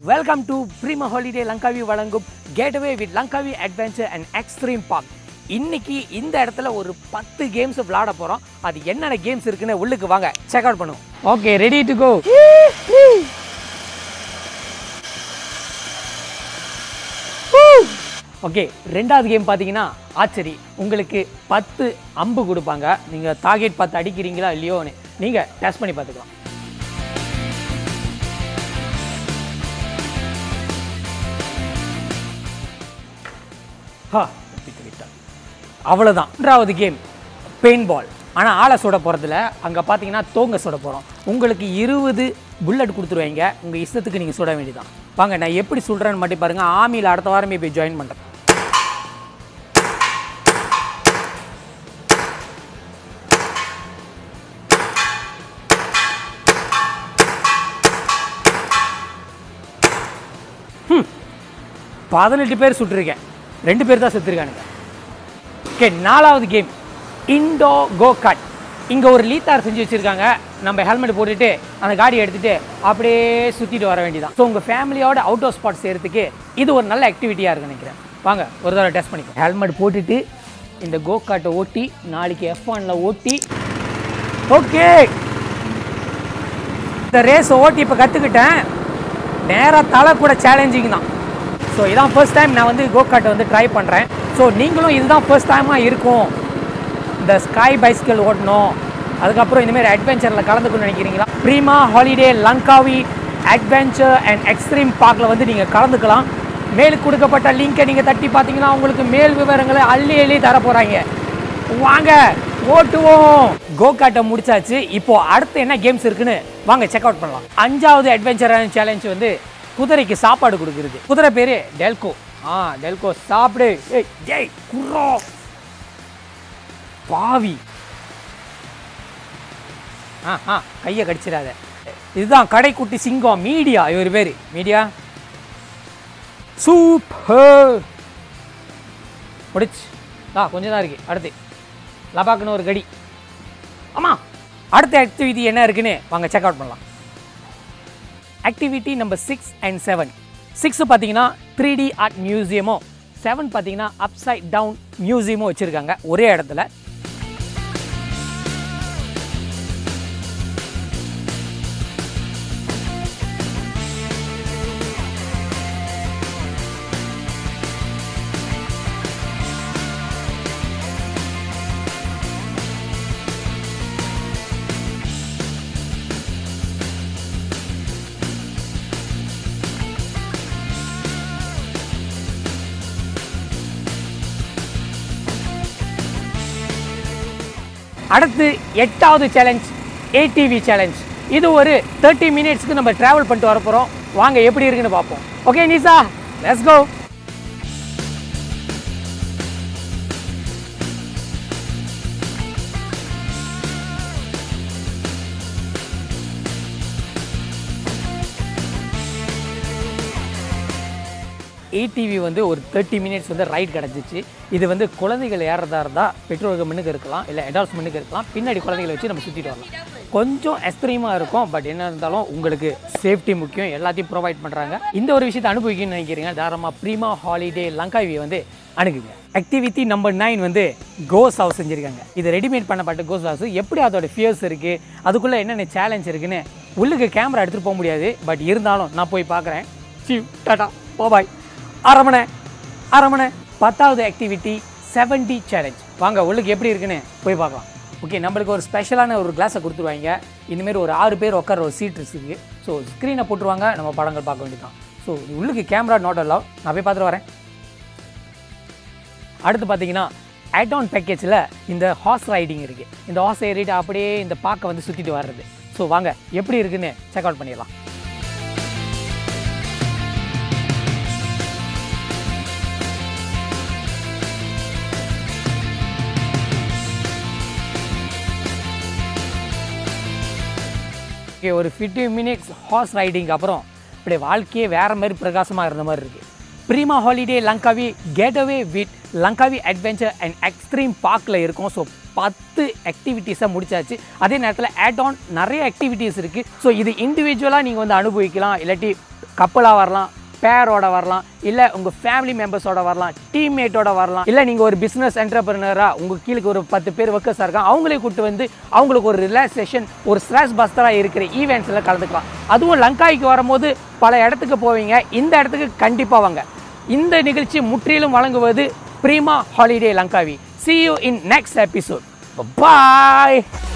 welcome to Prima holiday Langkawi வழங்கும் gateway with Langkawi adventure and extreme park இன்னைக்கு இந்த இடத்துல ஒரு பத்து கேம்ஸ் விளையாட போகிறோம் அது என்னென்ன கேம்ஸ் இருக்குன்னு உள்ளுக்கு வாங்க செக் அவுட் பண்ணுவோம் okay ready to go okay ரெண்டாவது கேம் பார்த்தீங்கன்னா ஆச்சரி உங்களுக்கு பத்து அம்பு கொடுப்பாங்க நீங்கள் டார்கெட் பார்த்து அடிக்கிறீங்களா இல்லையோன்னு நீங்கள் டெஸ்ட் பண்ணி பார்த்துக்கலாம் ஹா தப்பித்து விட்டார் அவ்வளோதான் மூன்றாவது கேம் பெயிண்ட் பால் ஆனால் ஆளை சுட போகிறதுல அங்கே பார்த்தீங்கன்னா தோங்க சுட போகிறோம் உங்களுக்கு இருபது புல்லட் கொடுத்துருவாங்க உங்கள் இஷ்டத்துக்கு நீங்கள் சுட வேண்டியதான் வாங்க நான் எப்படி சுடுறேன்னு மட்டும் பாருங்கள் ஆர்மியில் அடுத்த வாரமே போய் ஜாயின் பண்ணுறேன் பதினெட்டு பேர் சுட்டிருக்கேன் ரெண்டு பேர் தான் செத்துருக்கானுங்க ஓகே நாலாவது கேம் இண்டோ கோ காட் இங்கே ஒரு லீத்தார் செஞ்சு வச்சுருக்காங்க நம்ம ஹெல்மெட் போட்டுட்டு அந்த காடியை எடுத்துகிட்டு அப்படியே சுற்றிட்டு வர வேண்டியதான் ஸோ உங்கள் ஃபேமிலியோட அவுட் ஆஃப் ஸ்பாட் செய்கிறதுக்கு இது ஒரு நல்ல ஆக்டிவிட்டியாக இருக்குன்னு நினைக்கிறேன் வாங்க ஒரு தடவை டெஸ்ட் பண்ணிக்கோ ஹெல்மெட் போட்டுட்டு இந்த கோ காட்டை ஓட்டி நாளைக்கு எஃப் ஒனில் ஓட்டி ஓகே இந்த ரேஸ் ஓட்டி இப்போ கற்றுக்கிட்டேன் நேராக தலை கூட சேலஞ்சிங் தான் ஸோ இதான் ஃபர்ஸ்ட் டைம் நான் வந்து கோகாட்டை வந்து ட்ரை பண்ணுறேன் ஸோ நீங்களும் இதுதான் ஃபர்ஸ்ட் டைமாக இருக்கும் இந்த ஸ்கை பைசிக்கல் ஓட்டணும் அதுக்கப்புறம் இந்தமாரி அட்வென்ச்சரில் கலந்துக்கணும்னு நினைக்கிறீங்களா Prima holiday Langkawi adventure and extreme பார்க்கில் வந்து நீங்கள் கலந்துக்கலாம் மேலுக்கு கொடுக்கப்பட்ட லிங்கை நீங்கள் தட்டி பார்த்தீங்கன்னா உங்களுக்கு மேல் விவரங்களை அள்ளி அள்ளி தர போகிறாங்க வாங்க ஓட்டுவோம் கோகாட்டை முடிச்சாச்சு இப்போ அடுத்து என்ன கேம்ஸ் இருக்குன்னு வாங்க செக் அவுட் பண்ணலாம் அஞ்சாவது அட்வென்ச்சரான சேலஞ்ச் வந்து குதிரைக்கு சாப்பாடு கொடுக்குறது குதிரை பேரு டெல்கோ ஆ டெல்கோ சாப்பிடு ஏய் ஏய் குர்ரோ பாவி ஆ ஆ கையை கடிச்சிடாத இதுதான் கடைக்குட்டி சிங்கம் மீடியா இவர் பேர் மீடியா சூப்பர் முடிச்சு ஆ கொஞ்சம் தான் இருக்கு அடுத்து லபாக்குன்னு ஒரு கடி ஆமாம் அடுத்த ஆக்டிவிட்டி என்ன இருக்குன்னு வாங்க செக் அவுட் பண்ணலாம் activity number six and seven six பார்த்தீங்கன்னா த்ரீ டி ஆர்ட் மியூசியமும் செவன் பார்த்தீங்கன்னா அப்சைட் டவுன் மியூசியமும் வச்சுருக்காங்க ஒரே இடத்துல அடுத்து எட்டாவது சேலஞ்ச் ஏடிவி சேலஞ்ச் இது ஒரு தேர்ட்டி மினிட்ஸ்க்கு நம்ம ட்ராவல் பண்ணிட்டு வர போகிறோம் வாங்க எப்படி இருக்குன்னு பார்ப்போம் ஓகே நிசா லெட்ஸ் கோ ஏடிவி வந்து ஒரு தேர்ட்டி மினிட்ஸ் வந்து ரைட் கிடச்சிச்சு இது வந்து குழந்தைகள் ஏறதா இருந்தால் பெற்றோர்கள் முன்னுக்கு இருக்கலாம் இல்லை அடால்ட்ஸ் முன்னுக்கு இருக்கலாம் பின்னாடி குழந்தைகளை வச்சு நம்ம சுற்றிட்டு வரலாம் கொஞ்சம் எக்ஸ்ட்ரீமாக இருக்கும் பட் என்ன இருந்தாலும் உங்களுக்கு சேஃப்டி முக்கியம் எல்லாத்தையும் ப்ரொவைட் பண்ணுறாங்க இந்த ஒரு விஷயத்தை அனுபவிக்கணும்னு நினைக்கிறீங்க தாராளமாக ப்ரீமா ஹாலிடே லங்காவி வந்து அணுகுங்க ஆக்டிவிட்டி நம்பர் நைன் வந்து கோஸ் ஹவுஸ் செஞ்சுருக்காங்க இது ரெடிமேட் பண்ணப்பட்ட கோஸ் ஹவுஸ் எப்படி அதோட ஃபியர்ஸ் இருக்குது அதுக்குள்ளே என்னென்ன சேலஞ்ச் இருக்குன்னு உள்ளுக்கு கேமரா எடுத்துகிட்டு போக முடியாது பட் இருந்தாலும் நான் போய் பார்க்குறேன் சிவ் டாடா பாய் அரமணை அரமணை பத்தாவது ஆக்டிவிட்டி செவன்டி சேலஞ்ச் வாங்க உள்ளுக்கு எப்படி இருக்குன்னு போய் பார்க்கலாம் ஓகே நம்மளுக்கு ஒரு ஸ்பெஷலான ஒரு கிளாஸை கொடுத்துருவாங்க இந்தமாரி ஒரு ஆறு பேர் உட்கார ஒரு சீட் இருக்குது ஸோ ஸ்க்ரீனை போட்டுருவாங்க நம்ம படங்கள் பார்க்க வேண்டியதான் ஸோ உள்ளுக்கு கேமரா நாட் அலவ் நான் போய் பார்த்துட்டு வரேன் அடுத்து பார்த்தீங்கன்னா ஆட்-ஆன் பேக்கேஜில் இந்த ஹார்ஸ் ரைடிங் இருக்குது இந்த ஹார்ஸ் ஏறிட்டு அப்படியே இந்த பார்க்க வந்து சுற்றிட்டு வர்றது ஸோ வாங்க எப்படி இருக்குன்னு செக் அவுட் பண்ணிடலாம் ஓகே ஒரு ஃபிஃப்டி மினிட்ஸ் ஹார்ஸ் ரைடிங் அப்புறம் அப்படியே வாழ்க்கையே வேறு மாதிரி பிரகாசமாக இருந்த மாதிரி இருக்குது Prima holiday Langkawi gateway with Langkawi adventure and extreme பார்க்கில் இருக்கோம் ஸோ பத்து ஆக்டிவிட்டீஸை முடிச்சாச்சு அதே நேரத்தில் ஆட் ஆன் நிறைய ஆக்டிவிட்டீஸ் இருக்குது ஸோ இது இண்டிவிஜுவலாக நீங்கள் வந்து அனுபவிக்கலாம் இல்லாட்டி கப்பலாக வரலாம் பேரோட வரலாம் இல்லை உங்கள் ஃபேமிலி மெம்பர்ஸோட வரலாம் டீம்மேட்டோட வரலாம் இல்லை நீங்கள் ஒரு பிஸ்னஸ் என்டர்பிரினராக உங்கள் கீழுக்கு ஒரு பத்து பேர் ஒர்க்கர்ஸாக இருக்காங்க அவங்களே கூட்டு வந்து அவங்களுக்கு ஒரு ரிலாக்ஸேஷன் ஒரு ஸ்ட்ரெஸ் பஸ்டராக இருக்கிற ஈவெண்ட்ஸில் கலந்துக்கலாம் அதுவும் லங்காய்க்கு வரும்போது பல இடத்துக்கு போவீங்க இந்த இடத்துக்கு கண்டிப்பாக வாங்க இந்த நிகழ்ச்சி முற்றிலும் வழங்குவது Prima holiday Langkawi see you in next episode bye